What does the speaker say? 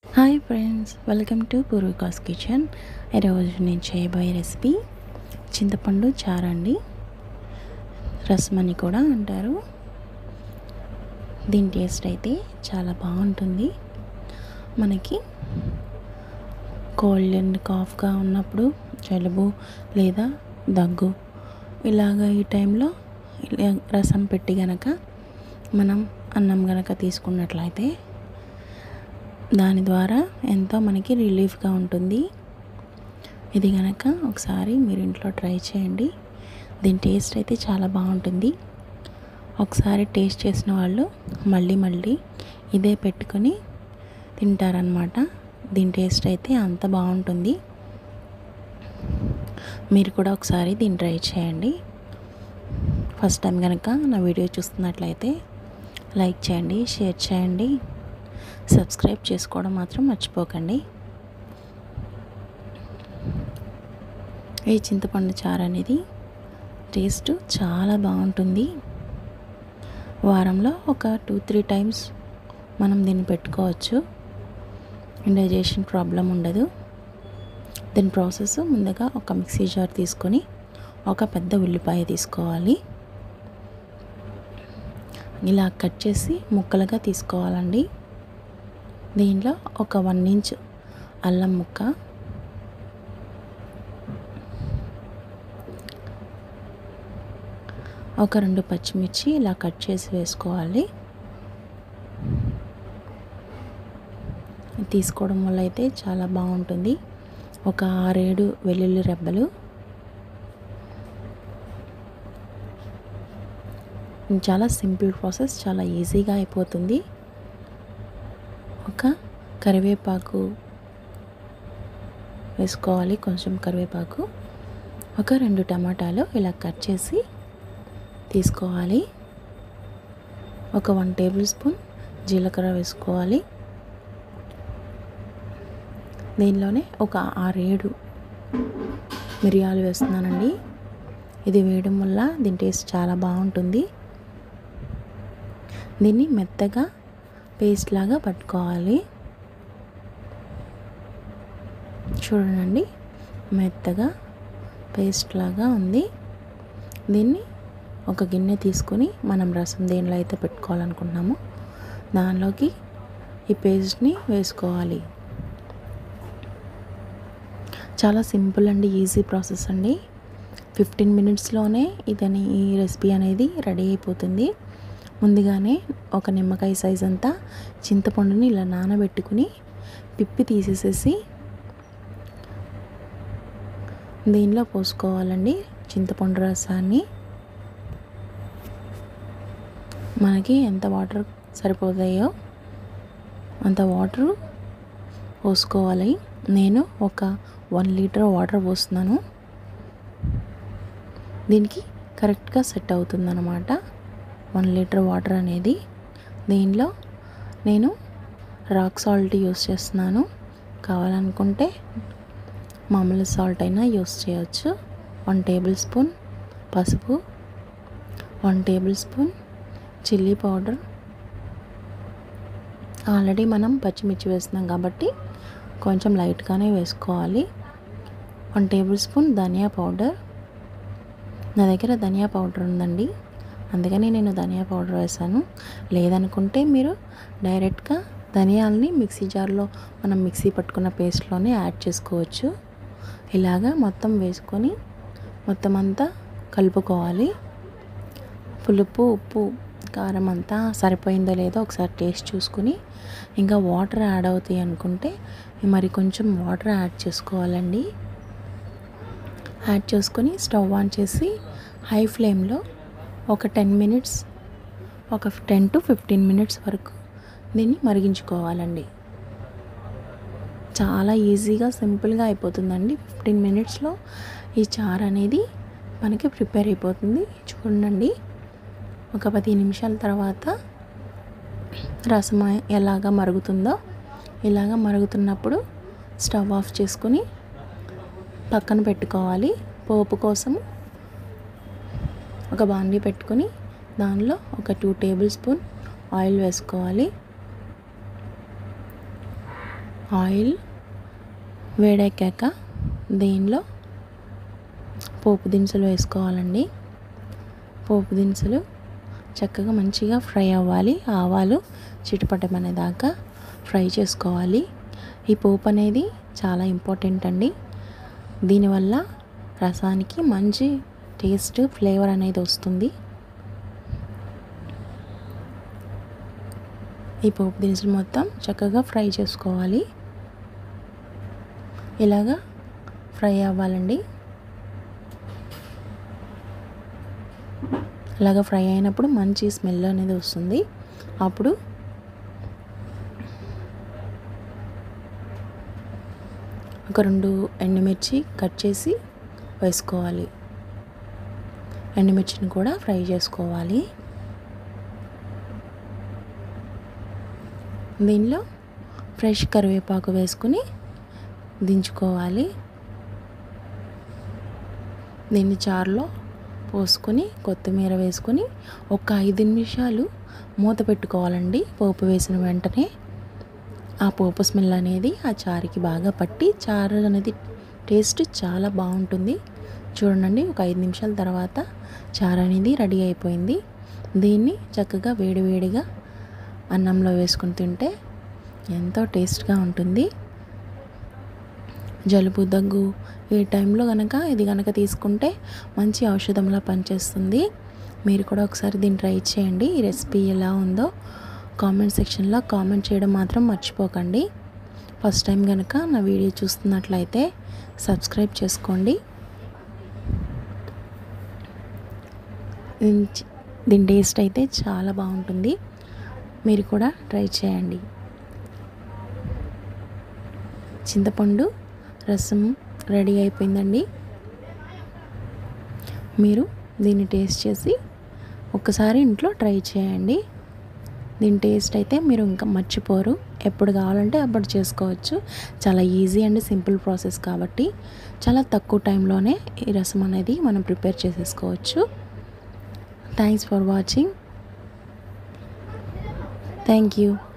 hi friends welcome to Poorvika's kitchen ఈరోజు నేను చేయబోయే రెసిపీ చింతపండు చారండి రసం అని కూడా అంటారు దీని టేస్ట్ అయితే చాలా బాగుంటుంది మనకి కోల్డ్ అండ్ కాఫ్గా ఉన్నప్పుడు జలుబు లేదా దగ్గు ఇలాగ ఈ టైంలో ఇలా రసం పెట్టి గనక మనం అన్నం గనక తీసుకున్నట్లయితే దాని ద్వారా ఎంతో మనకి రిలీఫ్గా ఉంటుంది ఇది కనుక ఒకసారి మీరు ఇంట్లో ట్రై చేయండి దీని టేస్ట్ అయితే చాలా బాగుంటుంది ఒకసారి టేస్ట్ చేసిన వాళ్ళు మళ్ళీ మళ్ళీ ఇదే పెట్టుకొని తింటారనమాట దీని టేస్ట్ అయితే అంత బాగుంటుంది మీరు కూడా ఒకసారి దీన్ని ట్రై చేయండి ఫస్ట్ టైం కనుక నా వీడియో చూస్తున్నట్లయితే లైక్ చేయండి షేర్ చేయండి సబ్స్క్రైబ్ చేసుకోవడం మాత్రం మర్చిపోకండి ఈ చింతపండు చారు అనేది టేస్ట్ చాలా బాగుంటుంది వారంలో ఒక టూ త్రీ టైమ్స్ మనం దీన్ని పెట్టుకోవచ్చు ఇండైజేషన్ ప్రాబ్లం ఉండదు దీని ప్రాసెస్ ముందుగా ఒక మిక్సీ జార్ తీసుకొని ఒక పెద్ద ఉల్లిపాయ తీసుకోవాలి ఇలా కట్ చేసి ముక్కలుగా తీసుకోవాలండి దీంట్లో ఒక వన్ ఇంచ్ అల్లం ముక్క ఒక రెండు పచ్చిమిర్చి ఇలా కట్ చేసి వేసుకోవాలి తీసుకోవడం వల్ల అయితే చాలా బాగుంటుంది ఒక ఆరేడు వెల్లుల్లి రెబ్బలు చాలా సింపుల్ ప్రాసెస్ చాలా ఈజీగా అయిపోతుంది ఒక కరివేపాకు వేసుకోవాలి కొంచెం కరివేపాకు ఒక రెండు టమాటాలు ఇలా కట్ చేసి తీసుకోవాలి ఒక వన్ టేబుల్ స్పూన్ జీలకర్ర వేసుకోవాలి దీనిలోనే ఒక ఆరేడు మిరియాలు వేస్తున్నానండి ఇది వేయడం వల్ల దీని టేస్ట్ చాలా బాగుంటుంది దీన్ని మెత్తగా పేస్ట్ లాగా పట్టుకోవాలి చూడండి మెత్తగా పేస్ట్ లాగా ఉంది దీన్ని ఒక గిన్నె తీసుకొని మనం రసం దేనిలో అయితే పెట్టుకోవాలనుకుంటున్నామో దానిలోకి ఈ పేస్ట్ని వేసుకోవాలి చాలా సింపుల్ అండి ఈజీ ప్రాసెస్ అండి ఫిఫ్టీన్ మినిట్స్లోనే ఇదని ఈ రెసిపీ అనేది రెడీ అయిపోతుంది ముందుగానే ఒక నిమ్మకాయ సైజ్ అంతా చింతపండుని ఇలా నానబెట్టుకుని పిప్పి తీసేసేసి దీనిలో పోసుకోవాలండి చింతపండు రసాన్ని మనకి ఎంత వాటర్ సరిపోతాయో అంత వాటర్ పోసుకోవాలి నేను ఒక వన్ లీటర్ వాటర్ పోస్తున్నాను దీనికి కరెక్ట్గా సెట్ అవుతుందన్నమాట వన్ లీటర్ వాటర్ అనేది దీనిలో నేను రాక్ సాల్ట్ యూస్ చేస్తున్నాను కావాలనుకుంటే మామూలు సాల్ట్ అయినా యూస్ చేయవచ్చు వన్ టేబుల్ స్పూన్ పసుపు one tablespoon chilli powder already మనం పచ్చిమిర్చి వేస్తున్నాం కాబట్టి కొంచెం లైట్గానే వేసుకోవాలి వన్ టేబుల్ స్పూన్ ధనియా పౌడర్ నా దగ్గర ధనియా పౌడర్ ఉందండి అందుకని నేను ధనియా పౌడర్ వేసాను లేదనుకుంటే మీరు డైరెక్ట్గా ధనియాలని మిక్సీ జార్లో మనం మిక్సీ పట్టుకున్న పేస్ట్లోనే యాడ్ చేసుకోవచ్చు ఇలాగా మొత్తం వేసుకొని మొత్తం అంతా కలుపుకోవాలి పులుపు ఉప్పు కారం అంతా సరిపోయిందో లేదో ఒకసారి టేస్ట్ చూసుకుని ఇంకా వాటర్ యాడ్ అవుతాయి అనుకుంటే మరి కొంచెం వాటర్ యాడ్ చేసుకోవాలండి యాడ్ చేసుకొని స్టవ్ ఆన్ చేసి హై ఫ్లేమ్లో ఒక టెన్ మినిట్స్ ఒక టెన్ టు ఫిఫ్టీన్ మినిట్స్ వరకు దీన్ని మరిగించుకోవాలండి చాలా ఈజీగా సింపుల్గా అయిపోతుందండి ఫిఫ్టీన్ మినిట్స్లో ఈ చారు అనేది మనకి ప్రిపేర్ అయిపోతుంది చూడండి ఒక పది నిమిషాల తర్వాత రసం ఎలాగ మరుగుతుందో ఇలాగ మరుగుతున్నప్పుడు స్టవ్ ఆఫ్ చేసుకొని పక్కన పెట్టుకోవాలి పోపు కోసం ఒక బాండీ పెట్టుకొని దానిలో ఒక టూ టేబుల్ స్పూన్ ఆయిల్ వేసుకోవాలి ఆయిల్ వేడెక్కాక దీనిలో పోపు దినుసులు వేసుకోవాలండి పోపు దినుసులు చక్కగా మంచిగా ఫ్రై అవ్వాలి ఆవాలు చిటపటమనే దాకా ఫ్రై చేసుకోవాలి ఈ పోపు అనేది చాలా ఇంపార్టెంట్ అండి దీనివల్ల రసానికి మంచి టేస్ట్ ఫ్లేవర్ అనేది వస్తుంది ఈ పోపు దినుసులు మొత్తం చక్కగా ఫ్రై చేసుకోవాలి ఇలాగా ఫ్రై అవ్వాలండి ఇలాగ ఫ్రై అయినప్పుడు మంచి స్మెల్ అనేది వస్తుంది అప్పుడు ఒక రెండు ఎండుమిర్చి కట్ చేసి వేసుకోవాలి ఎండుమిర్చిని కూడా ఫ్రై చేసుకోవాలి దీనిలో ఫ్రెష్ కరివేపాకు వేసుకుని దించుకోవాలి దీన్ని చారులో పోసుకొని కొత్తిమీర వేసుకొని ఒక ఐదు నిమిషాలు మూత పెట్టుకోవాలండి పోపు వేసిన వెంటనే ఆ పోపు స్మెల్ అనేది ఆ చారుకి బాగా పట్టి చారు అనేది టేస్ట్ చాలా బాగుంటుంది చూడండి ఒక ఐదు నిమిషాల తర్వాత చారు అనేది రెడీ అయిపోయింది దీన్ని చక్కగా వేడివేడిగా అన్నంలో వేసుకుని తింటే ఎంతో టేస్ట్గా ఉంటుంది జలుబు దగ్గు ఈ టైంలో కనుక ఇది కనుక తీసుకుంటే మంచి ఔషధంలా పనిచేస్తుంది మీరు కూడా ఒకసారి దీన్ని ట్రై చేయండి ఈ రెసిపీ ఎలా ఉందో కామెంట్ సెక్షన్లో కామెంట్ చేయడం మాత్రం మర్చిపోకండి ఫస్ట్ టైం కనుక నా వీడియో చూస్తున్నట్లయితే సబ్స్క్రైబ్ చేసుకోండి దీని టేస్ట్ అయితే చాలా బాగుంటుంది మీరు కూడా ట్రై చేయండి చింతపండు రసం రెడీ అయిపోయిందండి మీరు దీన్ని టేస్ట్ చేసి ఒకసారి ఇంట్లో ట్రై చేయండి దీని టేస్ట్ అయితే మీరు ఇంకా మర్చిపోరు ఎప్పుడు కావాలంటే అప్పుడు చేసుకోవచ్చు చాలా ఈజీ అండ్ సింపుల్ ప్రాసెస్ కాబట్టి చాలా తక్కువ టైంలోనే ఈ రసం అనేది మనం ప్రిపేర్ చేసేసుకోవచ్చు thanks for watching thank you